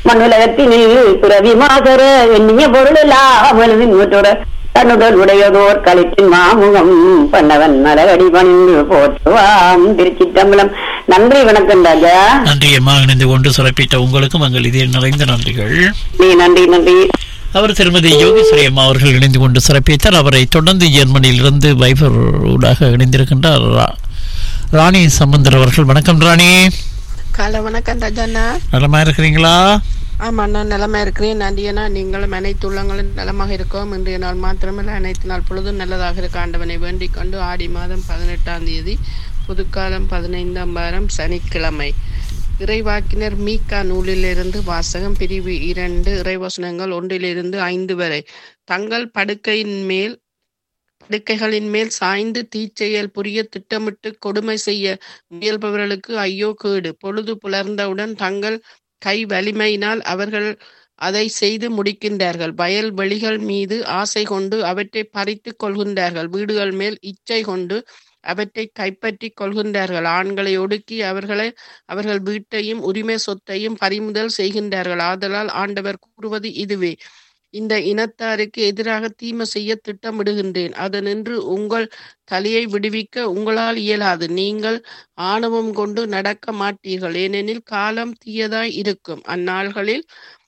மண்ணுலகத்தினில் பிறவி மாசர எண்ணிய பொருள் இல்லாமல் நூற்றோட தன்னுடல் உடையதோர் களிற்றின் மாமுகம் பண்ணவன் மலரடி பணிந்து போற்றுவாம் திருச்சிட்டம்பலம் நன்றி வணக்கம் ராஜா நன்றி அம்மா இணைந்து கொண்டு சிறப்பித்த உங்களுக்கும் எங்கள் இதே நிறைந்த நன்றிகள் நீ நன்றி நன்றி அவர் திருமதி யோகேஸ்வரி அம்மா அவர்கள் இணைந்து கொண்டு சிறப்பித்தார் அவரை தொடர்ந்து ஜெர்மனியிலிருந்து வைபர் ஊடாக இணைந்திருக்கின்றார் ரா- ராணி சம்பந்தர் அவர்கள் வணக்கம் ராணி காலை வணக்கம் ராஜாண்ணா நலமா இருக்கிறீங்களா ஆமா நான் நலமா இருக்கிறேன் நன்றியண்ணா நீங்களும் அனைத்து உள்ளங்களும் நலமாக இருக்கோம் இன்றைய நாள் மாத்திரமல்ல அனைத்து நாள் பொழுதும் நல்லதாக இருக்க ஆண்டவனை வேண்டிக் கொண்டு ஆடி மாதம் பதினெட்டாம் தேதி புதுக்காலம் பதினைந்தாம் வாரம் சனிக்கிழமை இறைவாக்கினர் மீகா நூலிலிருந்து வாசகம் பிரிவு இரண்டு இறைவசனங்கள் ஒன்றிலிருந்து ஐந்து வரை தங்கள் படுக்கையின் மேல் படுக்கைகளின் மேல் சாய்ந்து தீச்செயல் புரிய திட்டமிட்டு கொடுமை செய்ய முயல்பவர்களுக்கு ஐயோ கேடு பொழுது புலர்ந்தவுடன் தங்கள் கை வலிமையினால் அவர்கள் அதை செய்து முடிக்கின்றார்கள் வயல் வெளிகள் மீது ஆசை கொண்டு அவற்றை பறித்து கொள்கின்றார்கள் வீடுகள் மேல் இச்சை கொண்டு அவற்றை கைப்பற்றி கொள்கின்றார்கள் ஆண்களை ஒடுக்கி அவர்களை அவர்கள் வீட்டையும் உரிமை சொத்தையும் பறிமுதல் செய்கின்றார்கள் ஆதலால் ஆண்டவர் கூறுவது இதுவே இந்த இனத்தாருக்கு எதிராக தீமை செய்ய திட்டமிடுகின்றேன் அதனின்று உங்கள் தலையை விடுவிக்க உங்களால் இயலாது நீங்கள் ஆணவம் கொண்டு நடக்க மாட்டீர்கள் ஏனெனில் காலம் தீயதாய் இருக்கும் அந்நாள்களில்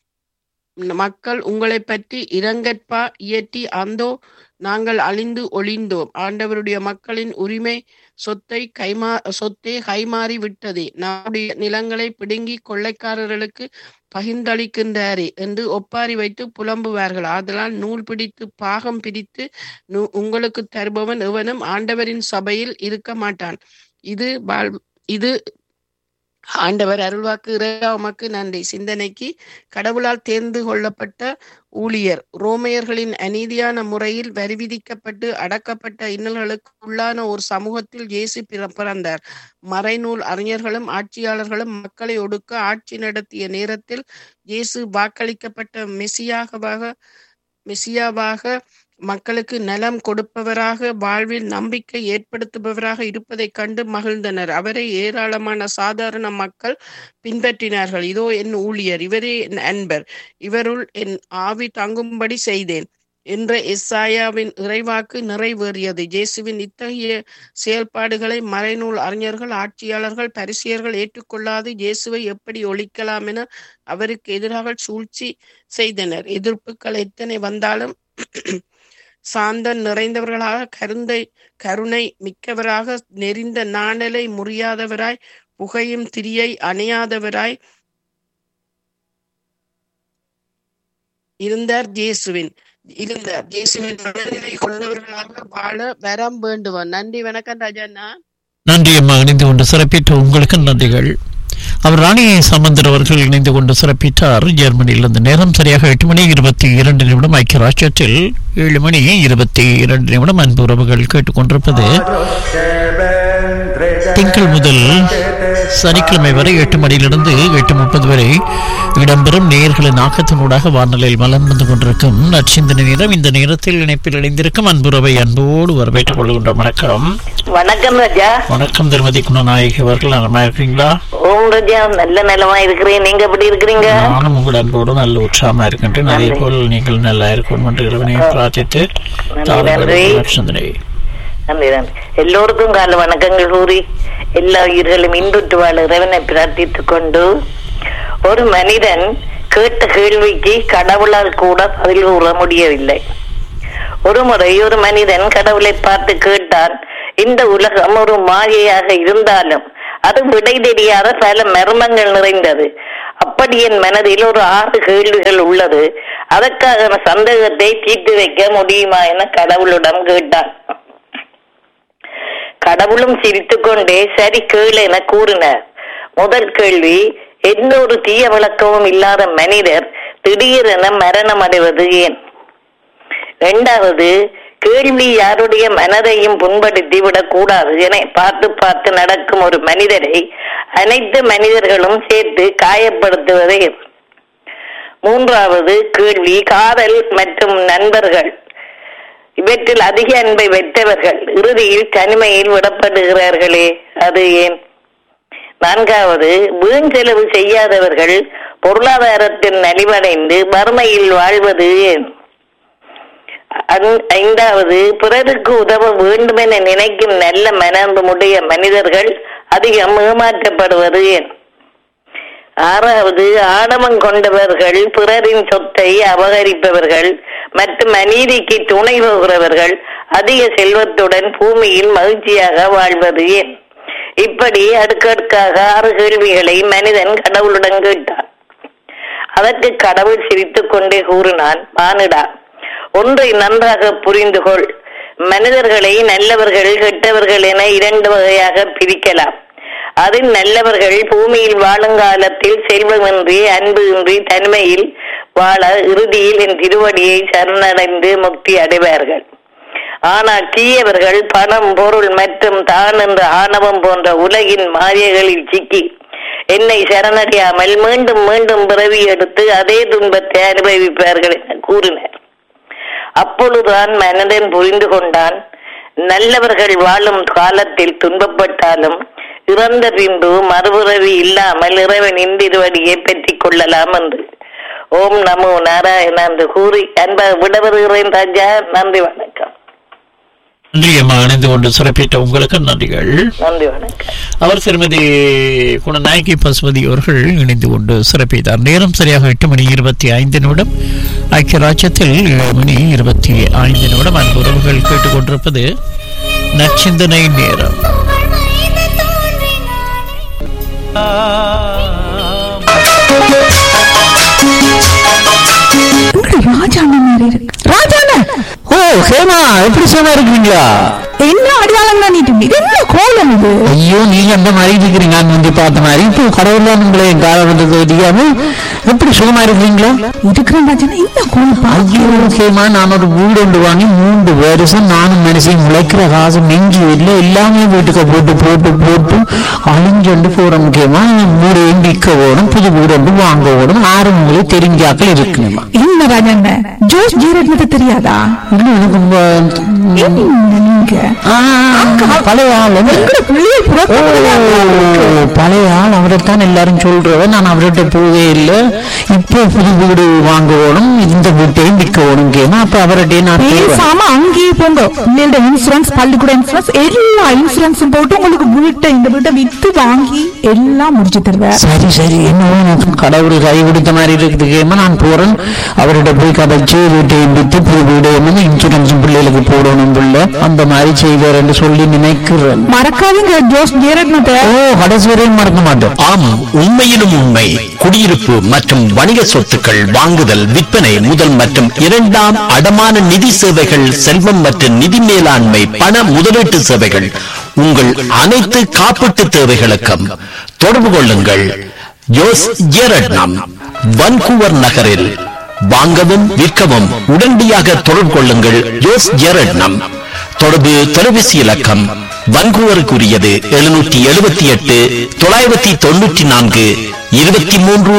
மக்கள் உங்களை பற்றி இரங்கற்பா இயற்றி அந்தோ நாங்கள் அழிந்து ஒளிந்தோம் ஆண்டவருடைய மக்களின் உரிமை சொத்தை கைமா சொத்தே கைமாறி விட்டதே நம்முடைய நிலங்களை பிடுங்கி கொள்ளைக்காரர்களுக்கு பகிர்ந்தளிக்கின்றாரே என்று ஒப்பாரி வைத்து புலம்புவார்கள் ஆதலால் நூல் பிடித்து பாகம் பிரித்து நு- உங்களுக்கு தருபவன் எவனும் ஆண்டவரின் சபையில் இருக்க மாட்டான் இது வாழ் இது ஆண்டவர் அருள்வாக்கு இறைவா உமக்கு நன்றி சிந்தனைக்கு கடவுளால் தேர்ந்து கொள்ளப்பட்ட ஊழியர் ரோமையர்களின் அநீதியான முறையில் வரி விதிக்கப்பட்டு அடக்கப்பட்ட இன்னல்களுக்கு உள்ளான ஒரு சமூகத்தில் இயேசு பிற- பிறந்தார் மறைநூல் அறிஞர்களும் ஆட்சியாளர்களும் மக்களை ஒடுக்க ஆட்சி நடத்திய நேரத்தில் இயேசு வாக்களிக்கப்பட்ட மெசியாகவாக மெசியாவாக மக்களுக்கு நலம் கொடுப்பவராக வாழ்வில் நம்பிக்கை ஏற்படுத்துபவராக இருப்பதைக் கண்டு மகிழ்ந்தனர் அவரை ஏராளமான சாதாரண மக்கள் பின்பற்றினார்கள் இதோ என் ஊழியர் இவரே என் அன்பர் இவருள் என் ஆவி தங்கும்படி செய்தேன் என்ற எஸ்ஆயாவின் இறைவாக்கு நிறைவேறியது இயேசுவின் இத்தகைய செயல்பாடுகளை மறைநூல் அறிஞர்கள் ஆட்சியாளர்கள் பரிசியர்கள் ஏற்றுக்கொள்ளாது இயேசுவை எப்படி ஒழிக்கலாம் என அவருக்கு எதிராக சூழ்ச்சி செய்தனர் எதிர்ப்புகள் எத்தனை வந்தாலும் சாந்தம் நிறைந்தவர்களாக கருந்தை கருணை மிக்கவராக நெறிந்த நாணலை முறியாதவராய் புகையும் திரியை அணையாதவராய் இருந்தார் இயேசுவின் இருந்தார் இயேசுவின் மனநிலை கொண்டவர்களாக வாழ வரம் வேண்டுவான் நன்றி வணக்கம் ராஜாண்ணா நன்றி அம்மா இணைந்து கொண்டு சிறப்பித்த உங்களுக்கு நன்றிகள் அவர் ராணி சம்பந்தர் அவர்கள் இணைந்து கொண்டு சிறப்பித்தார் ஜெர்மனியிலிருந்து நேரம் சரியாக எட்டு மணி இருபத்தி இரண்டு நிமிடம் ஐக்கிய ராஜ்யத்தில் ஏழு மணி இருபத்தி இரண்டு நிமிடம் அன்பு உறவுகள் கேட்டுக்கொண்டிருப்பது திங்கள் முதல் சனிக்கிழமை வரை எட்டு மணியிலிருந்து எட்டு முப்பது வரை இடம்பெறும் நேர்களின் ஆக்கத்தினூடாக வானொலியில் மலம் வந்து கொண்டிருக்கும் நற்சிந்தனை நேரம் இந்த நேரத்தில் இணைப்பில் இணைந்திருக்கும் அன்புறவை அன்போடு வரவேற்றுக் கொள்கின்ற வணக்கம் வணக்கம் ராஜா வணக்கம் திருமதி குணநாயகி அவர்கள் நலமா இருக்கிறீங்களா ஓம் ராஜா நல்ல நிலமா இருக்கிறேன் நீங்க எப்படி இருக்கிறீங்க நானும் உங்கள் அன்போடு நல்ல உற்சாகமா இருக்கின்றேன் அதே போல் நீங்கள் நல்லா இருக்கணும் என்று இறைவனை பிரார்த்தித்து நன்றி. சிந்தனை நன்றி நன்றி எல்லோருக்கும் கால வணக்கங்கள் கூறி எல்லா உயிர்களும் இன்புற்று வாழ இறைவனை பிரார்த்தித்துக் கொண்டு ஒரு மனிதன் கேட்ட கேள்விக்கு கடவுளால் கூட பதில் கூற முடியவில்லை ஒரு முறை ஒரு மனிதன் கடவுளை பார்த்து கேட்டான் இந்த உலகம் ஒரு மாயையாக இருந்தாலும் அது விடை தெரியாத பல மர்மங்கள் நிறைந்தது அப்படி என் மனதில் ஒரு ஆறு கேள்விகள் உள்ளது அதற்காக சந்தேகத்தை தீர்த்து வைக்க முடியுமா என கடவுளிடம் கேட்டான் கடவுளும் சிரித்துக்கொண்டே சரி கேளு என கூறினார் முதல் கேள்வி எந்த ஒரு தீய விளக்கமும் இல்லாத மனிதர் திடீரென மரணம் அடைவது ஏன் இரண்டாவது கேள்வி யாருடைய மனதையும் புண்படுத்தி விடக்கூடாது என பார்த்து பார்த்து நடக்கும் ஒரு மனிதரை அனைத்து மனிதர்களும் சேர்த்து காயப்படுத்துவது ஏன்? மூன்றாவது கேள்வி காதல் மற்றும் நண்பர்கள் இவற்றில் அதிக அன்பை பெற்றவர்கள் இறுதியில் தனிமையில் விடப்படுகிறார்களே அது ஏன் நான்காவது வீண் செலவு செய்யாதவர்கள் பொருளாதாரத்தில் நலிவடைந்து வறுமையில் வாழ்வது ஏன் ஐந்- ஐந்தாவது பிறருக்கு உதவ வேண்டுமென நினைக்கும் நல்ல மனமுடைய மனிதர்கள் அதிகம் ஏமாற்றப்படுவது ஏன் ஆறாவது ஆணவம் கொண்டவர்கள் பிறரின் சொத்தை அபகரிப்பவர்கள் மற்றும் அநீதிக்கு துணை போகிறவர்கள் அதிக செல்வத்துடன் பூமியில் மகிழ்ச்சியாக வாழ்வது ஏன் இப்படி அடுக்கடுக்காக ஆறு கேள்விகளை மனிதன் கடவுளுடன் கேட்டான் அதற்கு கடவுள் சிரித்துக் கொண்டே கூறினான் மானிடா ஒன்றை நன்றாக புரிந்து கொள் மனிதர்களை நல்லவர்கள் கெட்டவர்கள் என இரண்டு வகையாக பிரிக்கலாம் அதில் நல்லவர்கள் பூமியில் வாழுங்காலத்தில் செல்வமின்றி அன்பு இன்றி தனிமையில் வாழ இறுதியில் என் திருவடியை சரணடைந்து முக்தி அடைவார்கள் ஆனால் தீயவர்கள் பணம் பொருள் மற்றும் தான் என்ற ஆணவம் போன்ற உலகின் மாயைகளில் சிக்கி என்னை சரணடையாமல் மீண்டும் மீண்டும் பிறவி எடுத்து அதே துன்பத்தை அனுபவிப்பார்கள் என கூறினார் அப்பொழுதுதான் மனிதன் புரிந்து கொண்டான் நல்லவர்கள் வாழும் காலத்தில் துன்பப்பட்டாலும் இறந்த பின்பு மறுபிறவி இல்லாமல் இறைவனின் திருவடியை பெற்றுக் கொள்ளலாம் என்று ஓம் நமோ நாராயண என்று கூறி அன்பாக விடவருகிறேன் ராஜா நன்றி வணக்கம் நன்றி அம்மா இணைந்து கொண்டு சிறப்பித்த உங்களுக்கு நன்றிகள் நன்றி வணக்கம் அவர் திருமதி குணநாயகி பசுபதி அவர்கள் இணைந்து கொண்டு சிறப்பித்தார் நேரம் சரியாக எட்டு மணி இருபத்தி ஐந்து நிமிடம் ஐக்கிய ராஜ்யத்தில் ஏழு மணி இருபத்தி ஐந்து நிமிடம் அன்பு உறவுகள் கேட்டுக்கொண்டிருப்பது நச்சிந்தனை நேரம் ராஜாண்ண மாதிரி இருக்கு ராஜாண்ண ஓ ஹேமா எப்படி சும்மா இருக்கீங்களா என்ன அடையாளம் தானிட்டு இது என்ன கோலம் இது ஐயோ நீங்க அந்த மாதிரி இருக்கிறீங்க நான் வந்து பார்த்த மாதிரி இப்போ கடவுள்ல உங்களை என் காலம் வந்தது தெரியாம எப்படி சுகமா இருக்கீங்களா இருக்கிறேன் ராஜாண்ணா என்ன கோலம் பா ஐயோ ஹேமா நான் ஒரு வீடு ஒன்று வாங்கி மூன்று வருஷம் நானும் மனுஷன் முளைக்கிற காசு நெஞ்சு இல்லை எல்லாமே வீட்டுக்கு போட்டு போட்டு போட்டு அழிஞ்சொண்டு போற முக்கியமா வீடு விற்க ஓடும் புது வீடு ஒன்று வாங்க ஓடும் ஆறு மூலை தெரிஞ்சாக்கள் இருக்கணுமா என்ன ராஜாண்ண ஜோஸ் ஜீரட் மட்டும் தெரியாதா இன்னும் எனக்கு ரொம்ப, என்ன நீங்க ஆ, பழைய ஆள் எங்கட பிள்ளைய ஓ, பழைய ஆள் அவரைத்தான் எல்லாரும் சொல்றத நான் அவர்கிட்ட போவே இல்லை இப்போ புது வீடு வாங்கணும் இந்த வீட்டையும் விற்கணும் கேமா அப்ப அவர்கிட்டயே நான் போவேன். பேசாம அங்கேயே போங்க பிள்ளையோட இன்சூரன்ஸ் பள்ளிக்கூட இன்சூரன்ஸ் எல்லா இன்சூரன்ஸும் போட்டு உங்களுக்கு வீட்டை இந்த வீட்டை வித்து வாங்கி எல்லாம் முடிச்சு தருவேன் சரி சரி என்னவோ எனக்கு கடவுள் கை கொடுத்த மாதிரி இருக்குது கேமா நான் போறேன் அவர்கிட்ட போய் கதைச்சு வீட்டையும் வித்து புது வீடு என்னமோ இன்சூரன்ஸ் பிள்ளைகளுக்கு போடணும் பிள்ளை அந்த மாதிரி செய்வார் என்று சொல்லி நினைக்கிறேன் மறக்காதீங்க ஜோஸ் ஜீரட்னத்தை ஓ கடைசி வரையும் மறக்க மாட்டோம் ஆம் உண்மையிலும் உண்மை குடியிருப்பு மற்றும் வணிக சொத்துக்கள் வாங்குதல் விற்பனை முதல் மற்றும் இரண்டாம் அடமான நிதி சேவைகள் செல்வம் மற்றும் நிதி மேலாண்மை பண முதலீட்டு சேவைகள் உங்கள் அனைத்து காப்பீட்டு தேவைகளுக்கும் தொடர்பு கொள்ளுங்கள் ஜோஸ் ஜேரட்னம் வன்கூவர் நகரில் வாங்கவும் விற்கவும் உடனடியாக தொடர்பு கொள்ளுங்கள் ஜோஸ் ஜேரட்னம் தொடர்பு தொலைபேசி இலக்கம் வன்கூவருக்குரியது எழுநூற்றி எழுபத்தி எட்டு தொள்ளாயிரத்தி தொண்ணூற்றி நான்கு இருபத்தி மூன்று